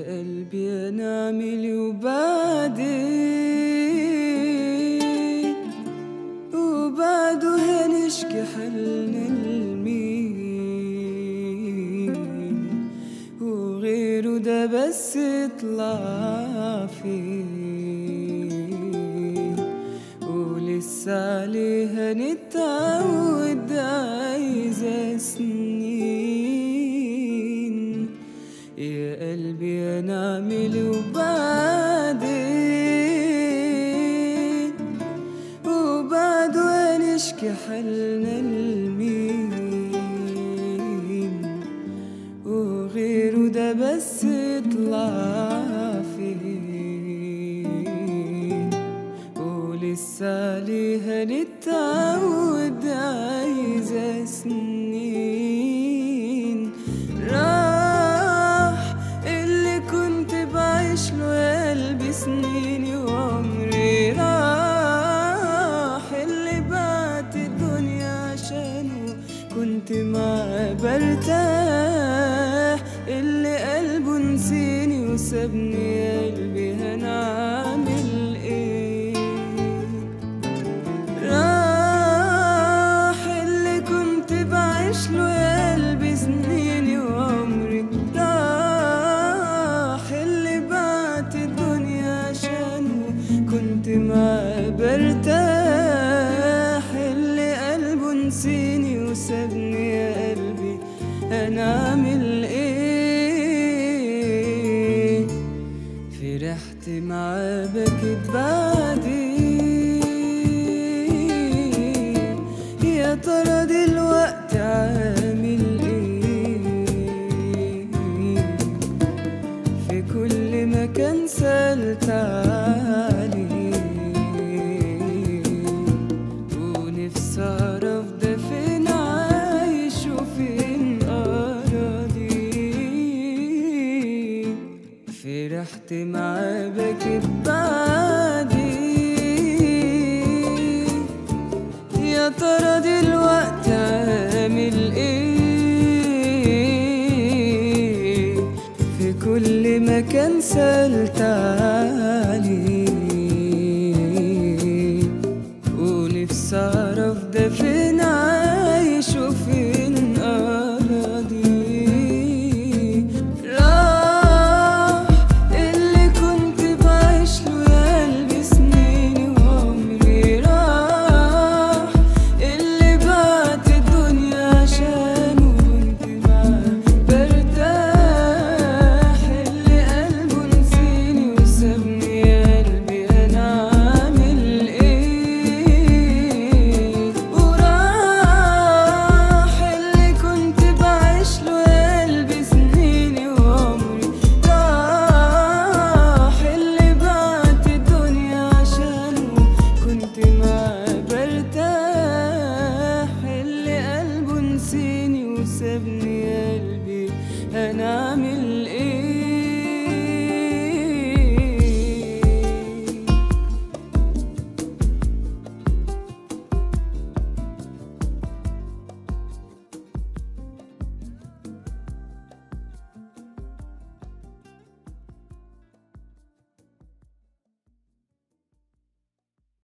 قلبي انا اعمل وبعدين وبعده هنشكي حالنا لمين وغيره ده بس يطلع فين ولسه عليها نتعود عايزة سنين يا قلبي انا اعمل وبعدين وبعده هنشكي حالنا لمين وغيره ده بس يطلع فين ولسه عليها نتعود عايزة سنين راح اللي كنت بعيش له يا قلبي سنيني وعمري راح اللي بعت الدنيا عشانه كنت معاه برتاح اللي قلبه نسيني وسابني يا قلبي هنعمل ايه راح اللي كنت بعيش له يا قلبي سنيني وعمري راح اللي بعت الدنيا عشانه كنت معاه برتاح اللي قلبه نسيني وسابني يا قلبي انا اعمل ايه فرحت معاه بكت بعدين يا ترى دلوقتي عامل ايه في كل مكان سألت عليه ونفسي أعرف ده فين عايش وفين أراضيه فرحت معاه بكت بعدين يا ترى دلوقتي عامل ايه في كل مكان سألت عليه ونفسي اعرف